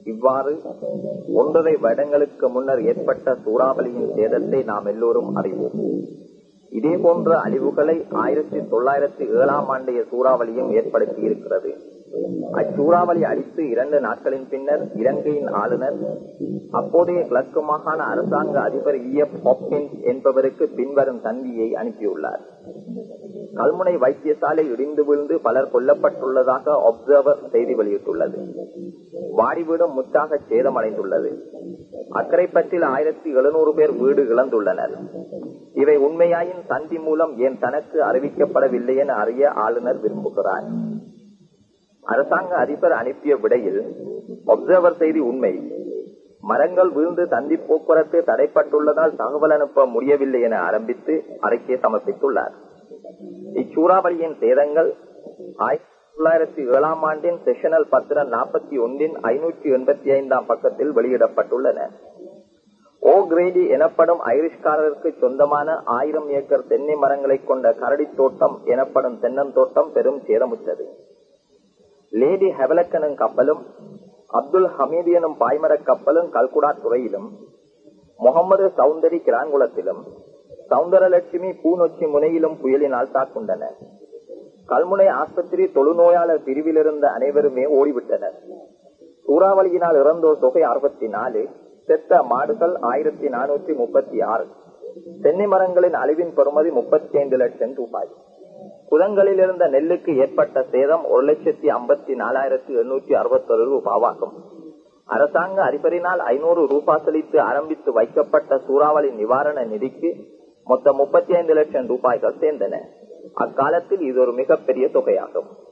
இவ்வாறு ஒன்றரை வருடங்களுக்கு முன்னர் ஏற்பட்ட சூறாவளியின் சேதத்தை நாம் எல்லோரும் அறிவோம் இதே போன்ற அழிவுகளை ஆயிரத்தி தொள்ளாயிரத்தி ஏழாம் ஆண்டைய சூறாவளியும் ஏற்படுத்தி இருக்கிறது அச்சூறாவளி அடித்து இரண்டு நாட்களின் பின்னர் இலங்கையின் ஆளுநர் அப்போதைய கிழக்கு மாகாண அரசாங்க அதிபர் இ எப் ஹாப்கின்ஸ் என்பவருக்கு பின்வரும் தந்தியை அனுப்பியுள்ளார் கல்முனை வைத்தியசாலை இடிந்து விழுந்து பலர் கொல்லப்பட்டுள்ளதாக அப்சர்வர் செய்தி வெளியிட்டுள்ளது வாடி வீடும் முற்றாக சேதமடைந்துள்ளது அக்கரைப்பற்றில் ஆயிரத்தி எழுநூறு பேர் வீடு இழந்துள்ளனர் இவை உண்மையாயின் தந்தி மூலம் ஏன் தனக்கு அறிவிக்கப்படவில்லை என அறிய ஆளுநர் விரும்புகிறார் அரசாங்க அதிபர் அனுப்பிய விடையில் அப்சர்வர் செய்தி உண்மை மரங்கள் வீழ்ந்து தந்தி போக்குவரத்து தடைப்பட்டுள்ளதால் தகவல் அனுப்ப முடியவில்லை என ஆரம்பித்து அறிக்கை சமர்ப்பித்துள்ளார் இச்சூறாவளியின் சேதங்கள் ஆயிரத்தி தொள்ளாயிரத்தி ஏழாம் ஆண்டின் செஷனல் பத்திரம் நாற்பத்தி ஒன்றின் ஐநூற்றி எண்பத்தி ஐந்தாம் பக்கத்தில் வெளியிடப்பட்டுள்ளன ஓ கிரேடி எனப்படும் ஐரிஷ்காரருக்கு சொந்தமான ஆயிரம் ஏக்கர் தென்னை மரங்களை கொண்ட கரடி தோட்டம் எனப்படும் தென்னந்தோட்டம் பெரும் சேதமுற்றது லேடி ஹெவலக்கனும் கப்பலும் அப்துல் ஹமீது எனும் பாய்மர கப்பலும் கல்குடா துறையிலும் முகமது சவுந்தரி கிராங்குளத்திலும் சவுந்தரலட்சுமி பூநொச்சி முனையிலும் புயலினால் தாக்குண்டன கல்முனை ஆஸ்பத்திரி தொழுநோயாளர் பிரிவில் இருந்த அனைவருமே ஓடிவிட்டனர் சூறாவளியினால் இறந்தோர் தொகை அறுபத்தி நாலு செத்த மாடுகள் ஆயிரத்தி நானூற்றி முப்பத்தி ஆறு தென்னை மரங்களின் அழிவின் பெறுமதி முப்பத்தி ஐந்து லட்சம் ரூபாய் குதங்களில் இருந்த நெல்லுக்கு ஏற்பட்ட சேதம் ஒரு லட்சத்தி ஐம்பத்தி நாலாயிரத்தி எண்ணூற்றி அறுபத்தொரு ரூபாவாகும் அரசாங்க அதிபரினால் ஐநூறு ரூபாய் செலுத்தி ஆரம்பித்து வைக்கப்பட்ட சூறாவளி நிவாரண நிதிக்கு மொத்தம் முப்பத்தி ஐந்து லட்சம் ரூபாய்கள் சேர்ந்தன அக்காலத்தில் இது ஒரு மிகப்பெரிய தொகையாகும்